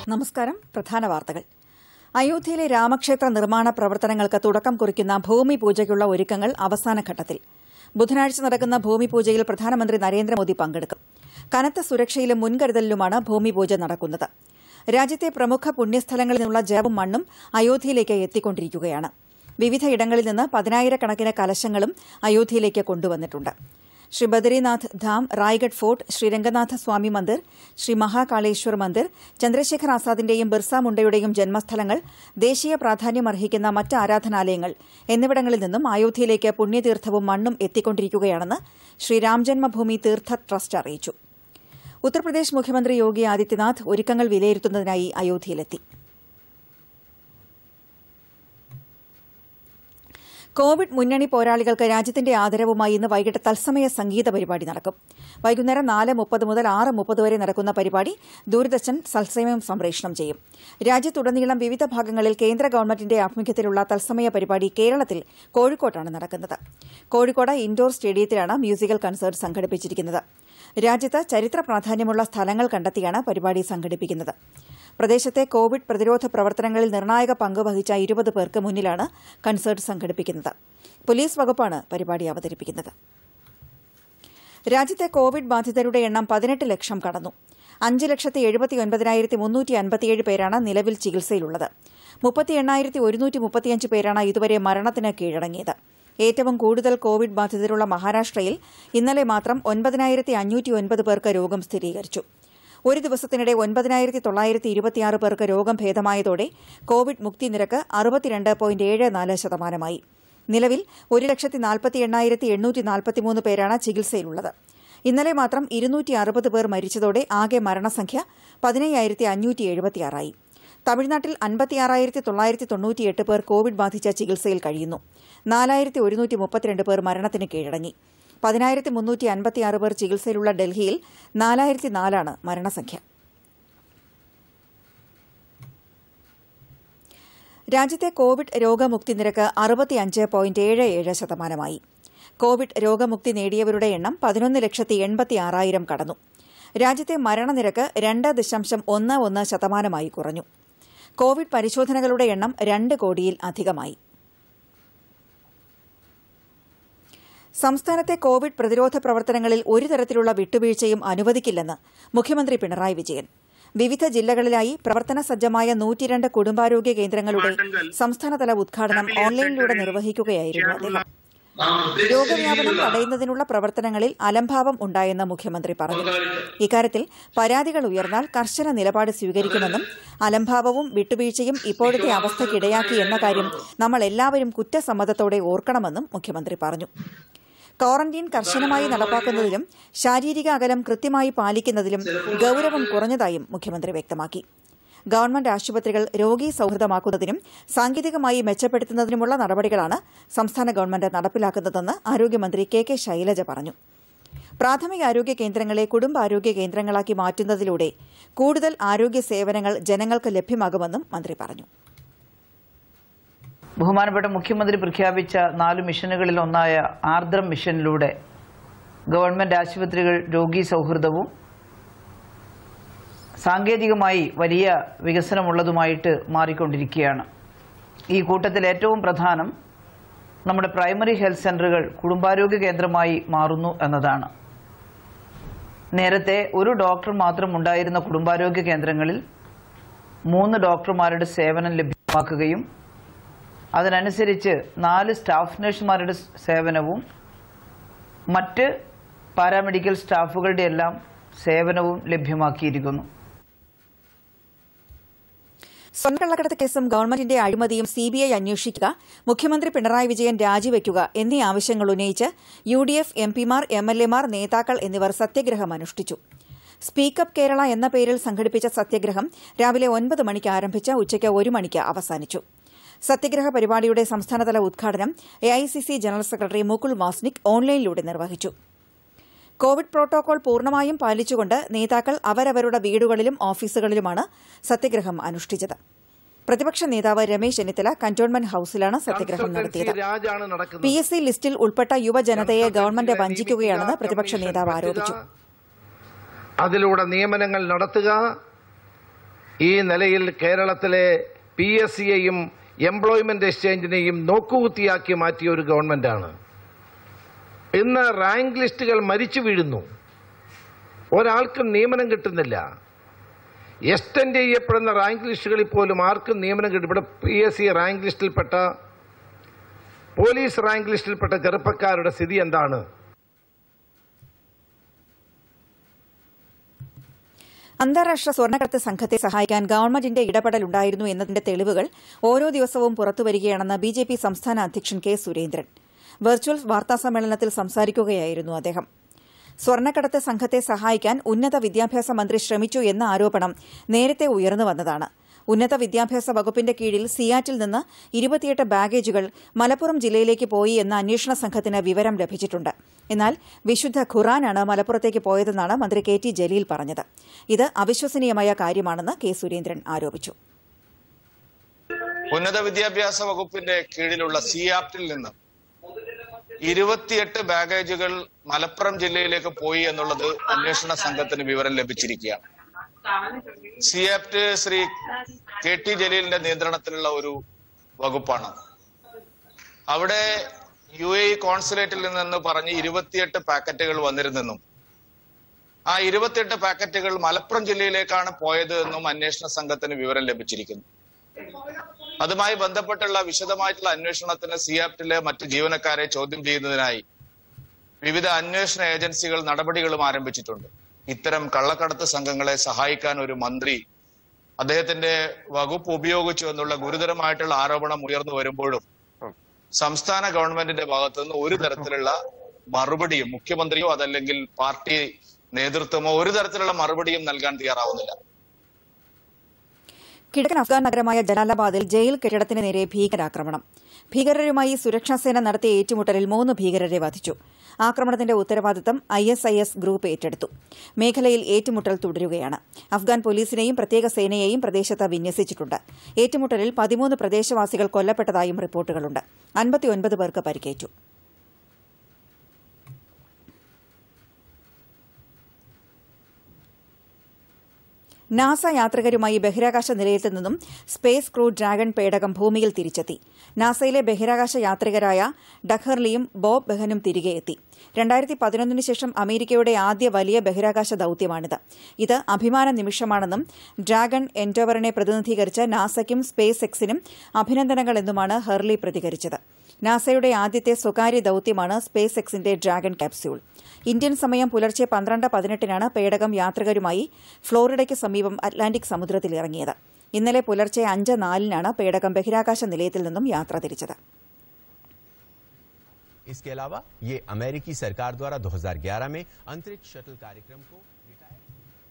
നമസ്കാരം പ്രധാന വാർത്തകൾ അയോധ്യയിലെ രാമക്ഷേത്ര നിർമ്മാണ പ്രവർത്തനങ്ങൾക്ക് തുടക്കം കുറിക്കുന്ന ഭൂമി പൂജയ്ക്കുള്ള ഒരുക്കങ്ങൾ അവസാനഘട്ടത്തിൽ ബുധനാഴ്ച നടക്കുന്ന ഭൂമി പൂജയിൽ പ്രധാനമന്ത്രി നരേന്ദ്രമോദി പങ്കെടുക്കും കനത്ത സുരക്ഷയിലും മുൻകരുതലിലുമാണ് ഭൂമി പൂജ നടക്കുന്നത് രാജ്യത്തെ പ്രമുഖ പുണ്യസ്ഥലങ്ങളിൽ നിന്നുള്ള ജലവും മണ്ണും അയോധ്യയിലേക്ക് എത്തിക്കൊണ്ടിരിക്കുകയാണ് വിവിധയിടങ്ങളിൽ നിന്ന് പതിനായിരക്കണക്കിന് കലശങ്ങളും അയോധ്യയിലേക്ക് കൊണ്ടുവന്നിട്ടുണ്ട് ശ്രീ ബദരിനാഥ് ധാം റായ്ഗഡ് ഫോർട്ട് ശ്രീരംഗനാഥ സ്വാമി മന്ദിർ ശ്രീ മഹാകാളേശ്വർ മന്ദിർ ചന്ദ്രശേഖർ ആസാദിന്റെയും ബിർസ മുണ്ടയുടെയും ജന്മസ്ഥലങ്ങൾ ദേശീയ പ്രാധാന്യമർഹിക്കുന്ന മറ്റ് ആരാധനാലയങ്ങൾ എന്നിവിടങ്ങളിൽ നിന്നും അയോധ്യയിലേക്ക് പുണ്യതീർത്ഥവും മണ്ണും എത്തിക്കൊണ്ടിരിക്കുകയാണെന്ന് ശ്രീ രാംജന്മഭൂമി തീർത്ഥ ട്രസ്റ്റ് അറിയിച്ചു ഉത്തർപ്രദേശ് മുഖ്യമന്ത്രി യോഗി ആദിത്യനാഥ് ഒരുക്കങ്ങൾ വിലയിരുത്തുന്നതിനായി അയോധ്യയിലെത്തി കോവിഡ് മുന്നണി പോരാളികൾക്ക് രാജ്യത്തിന്റെ ആദരവുമായി ഇന്ന് വൈകിട്ട് തത്സമയ സംഗീത പരിപാടി നടക്കും വൈകുന്നേരം നാല് മുപ്പത് മുതൽ ആറ് മുപ്പത് വരെ നടക്കുന്ന പരിപാടി ദൂരദർശൻ തത്സമയം സംപ്രേഷണം ചെയ്യും രാജ്യത്തുടനീളം വിവിധ ഭാഗങ്ങളിൽ കേന്ദ്ര ഗവൺമെന്റിന്റെ ആഭിമുഖ്യത്തിലുള്ള തത്സമയ പരിപാടി കേരളത്തിൽ കോഴിക്കോട്ടാണ് നടക്കുന്നത് കോഴിക്കോട് ഇൻഡോർ സ്റ്റേഡിയത്തിലാണ് മ്യൂസിക്കൽ കൺസേർട്ട് സംഘടിപ്പിച്ചിരിക്കുന്നത് രാജ്യത്ത് ചരിത്ര പ്രാധാന്യമുള്ള സ്ഥലങ്ങൾ കണ്ടെത്തിയാണ് പരിപാടി സംഘടിപ്പിക്കുന്നത് പ്രദേശത്തെ കോവിഡ് പ്രതിരോധ പ്രവർത്തനങ്ങളിൽ നിർണായക പങ്ക് വഹിച്ച ഇരുപത് പേർക്ക് മുന്നിലാണ് കൺസേർട്ട് സംഘടിപ്പിക്കുന്നത് പോലീസ് വകുപ്പാണ് പരിപാടി അവതരിപ്പിക്കുന്നത് രാജ്യത്തെ കോവിഡ് ബാധിതരുടെ എണ്ണം പതിനെട്ട് ലക്ഷം കടന്നു അഞ്ച് ലക്ഷത്തി എഴുപത്തി ഒൻപതിനായിരത്തി മുന്നൂറ്റി അൻപത്തിയേഴ് പേരാണ് നിലവിൽ ചികിത്സയിലുള്ളത് മുപ്പത്തി എണ്ണായിരത്തി ഒരുന്നൂറ്റി മുപ്പത്തിയഞ്ച് പേരാണ് ഇതുവരെ മരണത്തിന് കീഴടങ്ങിയത് ഏറ്റവും കൂടുതൽ കോവിഡ് ബാധിതരുള്ള മഹാരാഷ്ട്രയിൽ ഇന്നലെ മാത്രം ഒൻപതിനായിരത്തി അഞ്ഞൂറ്റി ഒൻപത് പേർക്ക് രോഗം സ്ഥിരീകരിച്ചു ഒരു ദിവസത്തിനിടെ ഒൻപതിനായിരത്തി തൊള്ളായിരത്തി ഇരുപത്തിയാറ് പേർക്ക് രോഗം ഭേദമായതോടെ കോവിഡ് മുക്തി നിരക്ക് അറുപത്തിരണ്ട് പോയിന്റ് ഏഴ് നാല് ശതമാനമായി നിലവിൽ ഒരു ലക്ഷത്തി നാൽപ്പത്തി എണ്ണായിരത്തി എണ്ണൂറ്റി നാൽപ്പത്തിമൂന്ന് പേരാണ് ചികിത്സയിലുള്ളത് ഇന്നലെ മാത്രം ഇരുന്നൂറ്റി അറുപത് പേർ മരിച്ചതോടെ ആകെ മരണസംഖ്യ പതിനയ്യായിരത്തി അഞ്ഞൂറ്റി എഴുപത്തിയാറായി തമിഴ്നാട്ടിൽ അൻപത്തിയാറായിരത്തി തൊള്ളായിരത്തി തൊണ്ണൂറ്റിയെട്ട് പേർ കോവിഡ് ബാധിച്ച ചികിത്സയിൽ കഴിയുന്നു നാലായിരത്തി ഒരുന്നൂറ്റി മുപ്പത്തിരണ്ട് പേർ മരണത്തിന് കീഴടങ്ങി പതിനായിരത്തി മുന്നൂറ്റി അൻപത്തിയാറ് പേർ ചികിത്സയിലുള്ള ഡൽഹിയിൽ നാലായിരത്തി നാലാണ് മരണസംഖ്യ രാജ്യത്തെ കോവിഡ് രോഗമുക്തി നിരക്ക് അറുപത്തിയഞ്ച് പോയിന്റ് ഏഴ് ഏഴ് ശതമാനമായി കോവിഡ് രോഗമുക്തി നേടിയവരുടെ എണ്ണം പതിനൊന്ന് ലക്ഷത്തി എൺപത്തി ആറായിരം കടന്നു രാജ്യത്തെ മരണനിരക്ക് രണ്ട് ദശാംശം ഒന്ന് ഒന്ന് ശതമാനമായി കുറഞ്ഞു കോവിഡ് പരിശോധനകളുടെ എണ്ണം രണ്ട് കോടിയിൽ അധികമായി സംസ്ഥാനത്തെ കോവിഡ് പ്രതിരോധ പ്രവർത്തനങ്ങളിൽ ഒരു തരത്തിലുള്ള വിട്ടുവീഴ്ചയും അനുവദിക്കില്ലെന്ന് മുഖ്യമന്ത്രി പിണറായി വിജയൻ വിവിധ ജില്ലകളിലായി പ്രവർത്തന സജ്ജമായ നൂറ്റിരണ്ട് കുടുംബാരോഗ്യ കേന്ദ്രങ്ങളുടെ സംസ്ഥാനതല ഉദ്ഘാടനം ഓൺലൈനിലൂടെ നിർവഹിക്കുകയായിരുന്നു അദ്ദേഹം രോഗവ്യാപനം തടയുന്നതിനുള്ള പ്രവർത്തനങ്ങളിൽ അലംഭാവം ഉണ്ടായെന്ന് മുഖ്യമന്ത്രി പറഞ്ഞു ഇക്കാര്യത്തിൽ പരാതികൾ ഉയർന്നാൽ കർശന നിലപാട് സ്വീകരിക്കുമെന്നും അലംഭാവവും വിട്ടുവീഴ്ചയും ഇപ്പോഴത്തെ അവസ്ഥയ്ക്കിടയാക്കി എന്ന കാര്യം നമ്മൾ എല്ലാവരും കുറ്റസമ്മതത്തോടെ ഓർക്കണമെന്നും മുഖ്യമന്ത്രി പറഞ്ഞു ക്വാറന്റീൻ കർശനമായി നടപ്പാക്കുന്നതിലും ശാരീരിക അകലം കൃത്യമായി പാലിക്കുന്നതിലും ഗൌരവം കുറഞ്ഞതായും മുഖ്യമന്ത്രി വ്യക്തമാക്കി ഗവൺമെന്റ് ആശുപത്രികൾ രോഗി സൌഹൃദമാക്കുന്നതിനും സാങ്കേതികമായി മെച്ചപ്പെടുത്തുന്നതിനുമുള്ള നടപടികളാണ് സംസ്ഥാന ഗവൺമെന്റ് നടപ്പിലാക്കുന്നതെന്ന് ആരോഗ്യമന്ത്രി കെ കെ ശൈലജ പറഞ്ഞു പ്രാഥമിക ആരോഗ്യ കേന്ദ്രങ്ങളെ കുടുംബാരോഗ്യ കേന്ദ്രങ്ങളാക്കി മാറ്റുന്നതിലൂടെ കൂടുതൽ ആരോഗ്യ സേവനങ്ങൾ ജനങ്ങൾക്ക് ലഭ്യമാകുമെന്നും മന്ത്രി പറഞ്ഞു ബഹുമാനപ്പെട്ട മുഖ്യമന്ത്രി പ്രഖ്യാപിച്ച നാല് മിഷനുകളിൽ ഒന്നായ ആർദ്രം മിഷനിലൂടെ ഗവൺമെന്റ് ആശുപത്രികൾ രോഗി സൗഹൃദവും സാങ്കേതികമായി വലിയ വികസനമുള്ളതുമായിട്ട് മാറിക്കൊണ്ടിരിക്കുകയാണ് ഈ കൂട്ടത്തിൽ ഏറ്റവും പ്രധാനം നമ്മുടെ പ്രൈമറി ഹെൽത്ത് സെന്ററുകൾ കുടുംബാരോഗ്യ കേന്ദ്രമായി മാറുന്നു എന്നതാണ് നേരത്തെ ഒരു ഡോക്ടർ മാത്രം ഉണ്ടായിരുന്ന കുടുംബാരോഗ്യ കേന്ദ്രങ്ങളിൽ മൂന്ന് ഡോക്ടർമാരുടെ സേവനം ലഭ്യമാക്കുകയും അതിനനുസരിച്ച് നാല് സ്റ്റാഫ് നഴ്സുമാരുടെ സേവനവും മറ്റ് പാരാമെഡിക്കൽ സ്റ്റാഫുകളുടെ എല്ലാം സേവനവും ലഭ്യമാക്കിയിരിക്കുന്നു സ്വർണ്ണക്കള്ളക്കടത്ത് കേസും ഗവൺമെന്റിന്റെ അഴിമതിയും സിബിഐ അന്വേഷിക്കുക മുഖ്യമന്ത്രി പിണറായി വിജയൻ രാജിവെക്കുക എന്നീ ആവശ്യങ്ങൾ ഉന്നയിച്ച് യു ഡി എഫ് എം പിമാർ എം എൽ എമാർ നേതാക്കൾ എന്നിവർ സത്യഗ്രഹം അനുഷ്ഠിച്ചു സ്പീക്കപ്പ് കേരള എന്ന പേരിൽ സംഘടിപ്പിച്ച സത്യഗ്രഹം രാവിലെ ഒൻപത് മണിക്ക് ആരംഭിച്ച് ഉച്ചയ്ക്ക് ഒരു മണിക്ക് അവസാനിച്ചു സത്യഗ്രഹ പരിപാടിയുടെ സംസ്ഥാനതല ഉദ്ഘാടനം AICC general secretary Mukul Wasnik ഓൺലൈനിലൂടെ നിർവഹിച്ചു കോവിഡ് പ്രോട്ടോകോൾ പൂർണ്ണമായും പാലിച്ചുകൊണ്ട് നേതാക്കൾ അവരവരുടെ വീടുകളിലും ഓഫീസുകളിലുമാണ് സത്യഗ്രഹം അനുഷ്ഠിച്ചത് പ്രതിപക്ഷ നേതാവ് രമേശ് ചെന്നിത്തല കന്റോൺമെന്റ് ഹൌസിലാണ് സത്യഗ്രഹം നടത്തിയത് രാജാണ് നടക്കുന്നത് പി എസ് സി ലിസ്റ്റിൽ ഉൾപ്പെട്ട യുവജനതയെ ഗവൺമെന്റ് വഞ്ചിക്കുകയാണെന്ന് പ്രതിപക്ഷ നേതാവ് ആരോപിച്ചു അതിലൂടെ നിയമനങ്ങൾ നടത്തുക ഈ നിലയിൽ കേരളത്തിലെ പി എസ് സിയെയും എംപ്ലോയ്മെന്റ് എക്സ്ചേഞ്ചിനെയും നോക്കുകുത്തിയാക്കി മാറ്റിയ ഒരു ഗവൺമെന്റാണ് ഇന്ന് റാങ്ക് ലിസ്റ്റുകൾ മരിച്ചു വീഴുന്നു ഒരാൾക്കും നിയമനം കിട്ടുന്നില്ല എക്സ്റ്റെൻഡ് ചെയ്യപ്പെടുന്ന റാങ്ക് ലിസ്റ്റുകളിൽ പോലും ആർക്കും നിയമനം കിട്ടും ഇവിടെ പി എസ് സി റാങ്ക് ലിസ്റ്റിൽപ്പെട്ട പോലീസ് റാങ്ക് ലിസ്റ്റിൽപ്പെട്ട ചെറുപ്പക്കാരുടെ സ്ഥിതി എന്താണ് അന്താരാഷ്ട്ര സ്വർണ്ണക്കടത്ത് സംഘത്തെ സഹായിക്കാൻ ഗവൺമെന്റിന്റെ ഇടപെടലുണ്ടായിരുന്നു എന്നതിന്റെ തെളിവുകൾ ഓരോ ദിവസവും പുറത്തുവരികയാണെന്ന് ബി ജെ പി സംസ്ഥാന അധ്യക്ഷൻ കെ സുരേന്ദ്രൻ വെർച്വൽ വാർത്താസമ്മേളനത്തിൽ സംസാരിക്കുകയായിരുന്നു അദ്ദേഹം സ്വർണ്ണക്കടത്ത് സംഘത്തെ സഹായിക്കാൻ ഉന്നത വിദ്യാഭ്യാസ മന്ത്രി ശ്രമിച്ചു എന്ന ആരോപണം നേരത്തെ ഉയർന്നു വന്നതാണ് ഉന്നത വിദ്യാഭ്യാസ വകുപ്പിന്റെ കീഴിൽ സിയാറ്റിൽ നിന്ന് ഇരുപത്തിയെട്ട് ബാഗേജുകൾ മലപ്പുറം ജില്ലയിലേക്ക് പോയി എന്ന അന്വേഷണ സംഘത്തിന് വിവരം ലഭിച്ചിട്ടുണ്ട് എന്നാൽ വിശുദ്ധ ഖുറാനാണ് മലപ്പുറത്തേക്ക് പോയതെന്നാണ് മന്ത്രി കെ ടി ജലീൽ പറഞ്ഞത് ഇത് അവിശ്വസനീയമായ കാര്യമാണെന്ന് കെ സുരേന്ദ്രൻ ആരോപിച്ചു ഉന്നത വിദ്യാഭ്യാസ വകുപ്പിന്റെ കീഴിലുള്ള സിയാപ്റ്റിൽ നിന്ന് ഇരുപത്തിയെട്ട് ബാഗേജുകൾ മലപ്പുറം ജില്ലയിലേക്ക് പോയി എന്നുള്ളത് അന്വേഷണ സംഘത്തിന് വിവരം ലഭിച്ചിരിക്കുകയാണ് സിയാപ്റ്റ് ശ്രീ കെ ടി ജലീലിന്റെ നിയന്ത്രണത്തിലുള്ള ഒരു വകുപ്പാണ് അവിടെ യു എ കോൺസുലേറ്റിൽ നിന്ന് പറഞ്ഞ് ഇരുപത്തിയെട്ട് പാക്കറ്റുകൾ വന്നിരുന്നെന്നും ആ ഇരുപത്തിയെട്ട് പാക്കറ്റുകൾ മലപ്പുറം ജില്ലയിലേക്കാണ് പോയത് എന്നും അന്വേഷണ സംഘത്തിന് വിവരം ലഭിച്ചിരിക്കുന്നു അതുമായി ബന്ധപ്പെട്ടുള്ള വിശദമായിട്ടുള്ള അന്വേഷണത്തിന് സിയാപ്റ്റിലെ മറ്റ് ജീവനക്കാരെ ചോദ്യം ചെയ്യുന്നതിനായി വിവിധ അന്വേഷണ ഏജൻസികൾ നടപടികളും ആരംഭിച്ചിട്ടുണ്ട് ഇത്തരം കള്ളക്കടത്ത് സംഘങ്ങളെ സഹായിക്കാൻ ഒരു മന്ത്രി അദ്ദേഹത്തിന്റെ വകുപ്പ് ഉപയോഗിച്ചു എന്നുള്ള ഗുരുതരമായിട്ടുള്ള ആരോപണം ഉയർന്നു വരുമ്പോഴും സംസ്ഥാന ഗവൺമെന്റിന്റെ ഭാഗത്തു നിന്ന് ഒരു തരത്തിലുള്ള മറുപടിയും മുഖ്യമന്ത്രിയോ അതല്ലെങ്കിൽ പാർട്ടി നേതൃത്വമോ ഒരു തരത്തിലുള്ള മറുപടിയും നൽകാൻ തയ്യാറാവുന്നില്ല കിഴക്കൻ അഫ്ഗാൻ നഗരമായ ജലാലാബാദിൽ ജയിൽ കെട്ടിടത്തിന് നേരെ ഭീകരാക്രമണം ഭീകരരുമായി സുരക്ഷാസേന നടത്തിയ ഏറ്റുമുട്ടലിൽ മൂന്ന് ഭീകരരെ വധിച്ചു ആക്രമണത്തിന്റെ ഉത്തരവാദിത്തം I S I S group ഏറ്റെടുത്തു മേഖലയിൽ ഏറ്റുമുട്ടൽ തുടരുകയാണ് അഫ്ഗാൻ പോലീസിനെയും പ്രത്യേക സേനയെയും പ്രദേശത്ത് വിന്യസിച്ചിട്ടുണ്ട് ഏറ്റുമുട്ടലിൽ പതിമൂന്ന് പ്രദേശവാസികൾ കൊല്ലപ്പെട്ടതായും റിപ്പോർട്ടുകളുണ്ട് അൻപത്തിയൊൻപത് പേർക്ക് പരിക്കേറ്റു നാസ യാത്രികരുമായി ബഹിരാകാശ നിലയത്തിൽ നിന്നും സ്പേസ് ക്രൂ ഡ്രാഗൺ പേടകം ഭൂമിയിൽ തിരിച്ചെത്തി നാസയിലെ ബഹിരാകാശ യാത്രികരായ ഡഖർലിയും ബോബ് ബെഹനും തിരികെ എത്തി രണ്ടായിരത്തി പതിനൊന്നിന് ശേഷം അമേരിക്കയുടെ ആദ്യ വലിയ ബഹിരാകാശ ദൌത്യമാണിത് ഇത് അഭിമാന നിമിഷമാണെന്നും ഡ്രാഗൺ എൻഡോവറിനെ പ്രതിനിധീകരിച്ച് നാസയ്ക്കും സ്പേസ് എക്സിനും അഭിനന്ദനങ്ങളെന്നുമാണ് ഹെർലി പ്രതികരിച്ചത് നാസയുടെ ആദ്യത്തെ സ്വകാര്യ ദൌത്യമാണ് സ്പേസ് എക്സിന്റെ ഡ്രാഗൺ ക്യാപ്സ്യൂൾ ഇന്ത്യൻ സമയം പുലർച്ചെ പന്ത്രണ്ട് പതിനെട്ടിനാണ് പേടകം യാത്രികരുമായി ഫ്ലോറിഡയ്ക്ക് സമീപം അറ്റ്ലാന്റിക് സമുദ്രത്തിൽ ഇറങ്ങിയത് ഇന്നലെ പുലർച്ചെ അഞ്ച് നാലിനാണ് പേടകം ബഹിരാകാശ നിലയത്തിൽ നിന്നും യാത്ര തിരിച്ചത് इसके अलावा ये अमेरिकी सरकार द्वारा 2011 में अंतरिक्ष शटल कार्यक्रम को रिटायर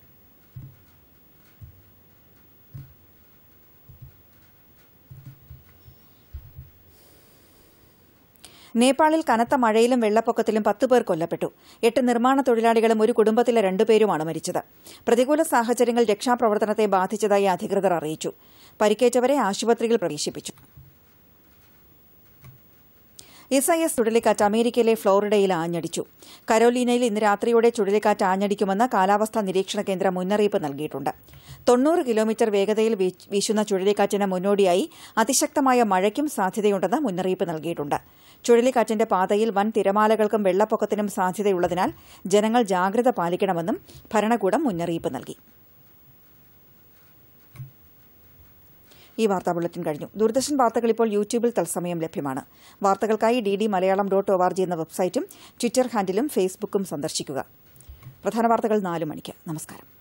നേപ്പാളിൽ കനത്ത മഴയിലും വെള്ളപ്പൊക്കത്തിലും പത്ത് പേർ കൊല്ലപ്പെട്ടു എട്ട് നിർമ്മാണ തൊഴിലാളികളും ഒരു കുടുംബത്തിലെ രണ്ടുപേരുമാണ് മരിച്ചത് പ്രതികൂല സാഹചര്യങ്ങൾ രക്ഷാപ്രവർത്തനത്തെ ബാധിച്ചതായി അധികൃതർ അറിയിച്ചു പരിക്കേറ്റവരെ ആശുപത്രിയിൽ പ്രവേശിപ്പിച്ചു എസ് ഐ എസ് ചുഴലിക്കാറ്റ് അമേരിക്കയിലെ ഫ്ലോറിഡയിൽ ആഞ്ഞടിച്ചു കരോലീനയിൽ ഇന്ന് രാത്രിയോടെ ചുഴലിക്കാറ്റ് ആഞ്ഞടിക്കുമെന്ന് കാലാവസ്ഥാ നിരീക്ഷണ കേന്ദ്രം മുന്നറിയിപ്പ് നൽകിയിട്ടുണ്ട് തൊണ്ണൂറ് കിലോമീറ്റർ വേഗതയിൽ വീശുന്ന ചുഴലിക്കാറ്റിന് മുന്നോടിയായി അതിശക്തമായ മഴയ്ക്കും സാധ്യതയുണ്ടെന്ന് മുന്നറിയിപ്പ് നൽകിയിട്ടുണ്ട് ചുഴലിക്കാറ്റിന്റെ പാതയിൽ വൻ തിരമാലകൾക്കും വെള്ളപ്പൊക്കത്തിനും സാധ്യതയുള്ളതിനാൽ ജനങ്ങൾ ജാഗ്രത പാലിക്കണമെന്നും ഭരണകൂടം മുന്നറിയിപ്പ് നൽകി ഈ വാർത്താ ബുള്ളറ്റിൻ കഴിഞ്ഞു ദൂരദർശൻ വാർത്തകൾ ഇപ്പോൾ യൂട്യൂബിൽ തത്സമയം ലഭ്യമാണ് വാർത്തകൾക്കായി D D Malayalam dot O R G എന്ന വെബ്സൈറ്റും ട്വിറ്റർ ഹാൻഡിലും ഫേസ്ബുക്കും സന്ദർശിക്കുക പ്രധാന വാർത്തകൾ നാല് മണിക്ക് നമസ്കാരം